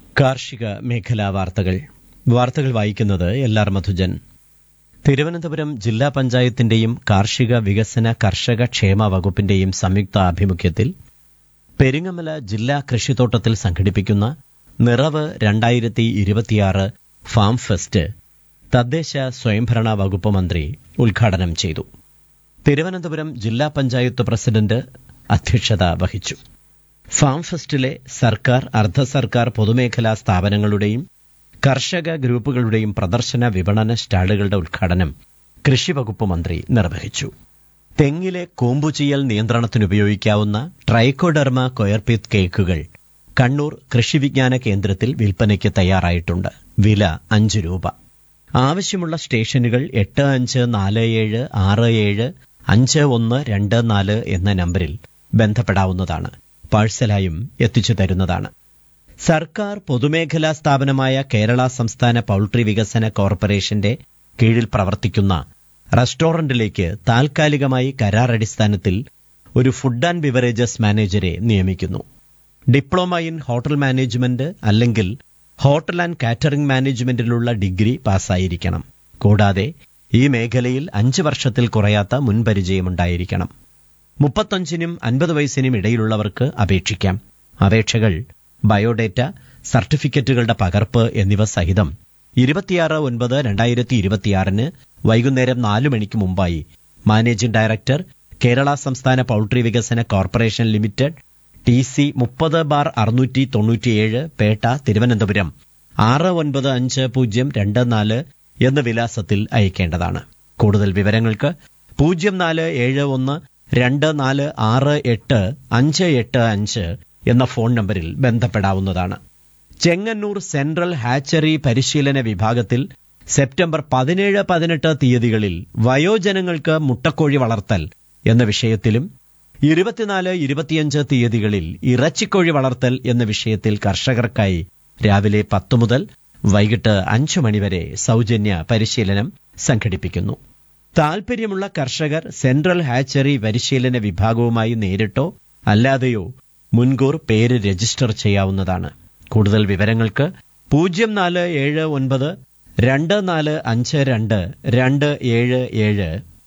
കാർഷിക മേഖലാ വാർത്തകൾ വാർത്തകൾ വായിക്കുന്നത് എൽ ആർ മധുജൻ തിരുവനന്തപുരം ജില്ലാ പഞ്ചായത്തിന്റെയും കാർഷിക വികസന കർഷക ക്ഷേമ വകുപ്പിന്റെയും സംയുക്ത ആഭിമുഖ്യത്തിൽ പെരിങ്ങമല ജില്ലാ കൃഷിത്തോട്ടത്തിൽ സംഘടിപ്പിക്കുന്ന നിറവ് രണ്ടായിരത്തി ഇരുപത്തിയാറ് ഫാം ഫെസ്റ്റ് തദ്ദേശ സ്വയംഭരണ വകുപ്പ് മന്ത്രി ഉദ്ഘാടനം ചെയ്തു തിരുവനന്തപുരം ജില്ലാ പഞ്ചായത്ത് പ്രസിഡന്റ് അധ്യക്ഷത വഹിച്ചു ഫാം ഫെസ്റ്റിലെ സർക്കാർ അർദ്ധ സർക്കാർ പൊതുമേഖലാ സ്ഥാപനങ്ങളുടെയും കർഷക ഗ്രൂപ്പുകളുടെയും പ്രദർശന വിപണന സ്റ്റാളുകളുടെ ഉദ്ഘാടനം കൃഷിവകുപ്പ് മന്ത്രി നിർവഹിച്ചു തെങ്ങിലെ കൂമ്പുചീയൽ നിയന്ത്രണത്തിനുപയോഗിക്കാവുന്ന ട്രൈക്കോഡെർമ കൊയർപിത് കേക്കുകൾ കണ്ണൂർ കൃഷിവിജ്ഞാന കേന്ദ്രത്തിൽ വിൽപ്പനയ്ക്ക് തയ്യാറായിട്ടുണ്ട് വില അഞ്ച് രൂപ ആവശ്യമുള്ള സ്റ്റേഷനുകൾ എട്ട് അഞ്ച് നാല് ഏഴ് ആറ് ഏഴ് അഞ്ച് ഒന്ന് രണ്ട് നാല് എന്ന നമ്പറിൽ ബന്ധപ്പെടാവുന്നതാണ് പാഴ്സലായും എത്തിച്ചു തരുന്നതാണ് സർക്കാർ പൊതുമേഖലാ സ്ഥാപനമായ കേരള സംസ്ഥാന പൌൾട്രി വികസന കോർപ്പറേഷന്റെ കീഴിൽ പ്രവർത്തിക്കുന്ന റെസ്റ്റോറന്റിലേക്ക് താൽക്കാലികമായി കരാർ അടിസ്ഥാനത്തിൽ ഒരു ഫുഡ് ആൻഡ് ബിവറേജസ് മാനേജരെ നിയമിക്കുന്നു ഡിപ്ലോമ ഇൻ ഹോട്ടൽ മാനേജ്മെന്റ് അല്ലെങ്കിൽ ഹോട്ടൽ ആൻഡ് കാറ്ററിംഗ് മാനേജ്മെന്റിലുള്ള ഡിഗ്രി പാസ്സായിരിക്കണം കൂടാതെ ഈ മേഖലയിൽ അഞ്ച് വർഷത്തിൽ കുറയാത്ത മുൻപരിചയമുണ്ടായിരിക്കണം മുപ്പത്തഞ്ചിനും അൻപത് വയസ്സിനും ഇടയിലുള്ളവർക്ക് അപേക്ഷിക്കാം അപേക്ഷകൾ ബയോഡേറ്റ സർട്ടിഫിക്കറ്റുകളുടെ പകർപ്പ് എന്നിവ സഹിതം ഇരുപത്തിയാറ് ഒൻപത് രണ്ടായിരത്തി ഇരുപത്തിയാറിന് വൈകുന്നേരം നാലു മണിക്ക് മുമ്പായി മാനേജിംഗ് ഡയറക്ടർ കേരള സംസ്ഥാന പൌൾട്രി വികസന കോർപ്പറേഷൻ ലിമിറ്റഡ് ടി സി മുപ്പത് ബാർ അറുന്നൂറ്റി തൊണ്ണൂറ്റിയേഴ് പേട്ട തിരുവനന്തപുരം ആറ് ഒൻപത് അഞ്ച് പൂജ്യം രണ്ട് നാല് എന്ന വിലാസത്തിൽ അയക്കേണ്ടതാണ് കൂടുതൽ വിവരങ്ങൾക്ക് പൂജ്യം നാല് ഏഴ് ഒന്ന് രണ്ട് നാല് ആറ് എട്ട് അഞ്ച് എട്ട് അഞ്ച് എന്ന ഫോൺ നമ്പറിൽ ബന്ധപ്പെടാവുന്നതാണ് ചെങ്ങന്നൂർ സെൻട്രൽ ഹാച്ചറി പരിശീലന വിഭാഗത്തിൽ സെപ്റ്റംബർ പതിനേഴ് പതിനെട്ട് തീയതികളിൽ വയോജനങ്ങൾക്ക് മുട്ടക്കോഴി വളർത്തൽ എന്ന വിഷയത്തിലും ഇരുപത്തിനാല് ഇരുപത്തിയഞ്ച് തീയതികളിൽ ഇറച്ചിക്കോഴി വളർത്തൽ എന്ന വിഷയത്തിൽ കർഷകർക്കായി രാവിലെ പത്ത് മുതൽ വൈകിട്ട് അഞ്ചു മണിവരെ സൗജന്യ പരിശീലനം സംഘടിപ്പിക്കുന്നു താൽപര്യമുള്ള കർഷകർ സെൻട്രൽ ഹാച്ചറി പരിശീലന വിഭാഗവുമായി നേരിട്ടോ അല്ലാതെയോ മുൻകൂർ പേര് രജിസ്റ്റർ ചെയ്യാവുന്നതാണ് കൂടുതൽ വിവരങ്ങൾക്ക് പൂജ്യം നാല് ഏഴ് ഒൻപത് രണ്ട് നാല് അഞ്ച് രണ്ട് രണ്ട് ഏഴ് ഏഴ്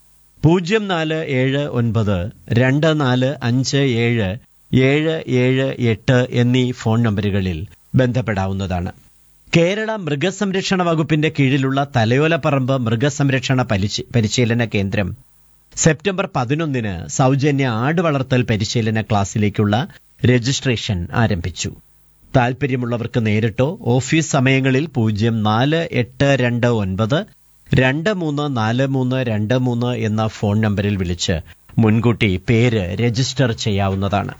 പൂജ്യം നാല് ഏഴ് ഒൻപത് രണ്ട് നാല് അഞ്ച് ഏഴ് ഏഴ് ഏഴ് എട്ട് എന്നീ ഫോൺ നമ്പറുകളിൽ ബന്ധപ്പെടാവുന്നതാണ് കേരള മൃഗസംരക്ഷണ വകുപ്പിന്റെ കീഴിലുള്ള തലയോലപ്പറമ്പ് മൃഗസംരക്ഷണ പരിശീ- പരിശീലന കേന്ദ്രം സെപ്റ്റംബർ പതിനൊന്നിന് സൗജന്യ ആട് വളർത്തൽ പരിശീലന ക്ലാസ്സിലേക്കുള്ള രജിസ്ട്രേഷൻ ആരംഭിച്ചു താൽപര്യമുള്ളവർക്ക് നേരിട്ടോ ഓഫീസ് സമയങ്ങളിൽ പൂജ്യം നാല് എട്ട് രണ്ട് ഒൻപത് രണ്ട് മൂന്ന് നാല് മൂന്ന് രണ്ട് മൂന്ന് എന്ന ഫോൺ നമ്പറിൽ വിളിച്ച് മുൻകൂട്ടി പേര് രജിസ്റ്റർ ചെയ്യാവുന്നതാണ്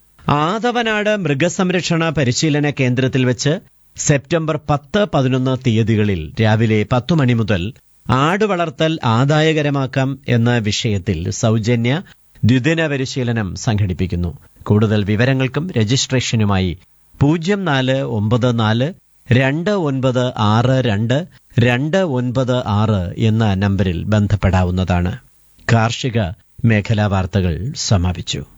ആദവനാട് മൃഗസംരക്ഷണ പരിശീലന കേന്ദ്രത്തിൽ വെച്ച് സെപ്റ്റംബർ പത്ത് പതിനൊന്ന് തീയതികളിൽ രാവിലെ പത്തു മണി മുതൽ ആട് വളർത്തൽ ആദായകരമാക്കാം എന്ന വിഷയത്തിൽ സൗജന്യ ദ്വിദിന പരിശീലനം സംഘടിപ്പിക്കുന്നു കൂടുതൽ വിവരങ്ങൾക്കും രജിസ്ട്രേഷനുമായി പൂജ്യം നാല് ഒമ്പത് നാല് രണ്ട് ഒൻപത് ആറ് രണ്ട് രണ്ട് ഒൻപത് ആറ് എന്ന നമ്പറിൽ ബന്ധപ്പെടാവുന്നതാണ് കാർഷിക മേഖലാ വാർത്തകൾ സമാപിച്ചു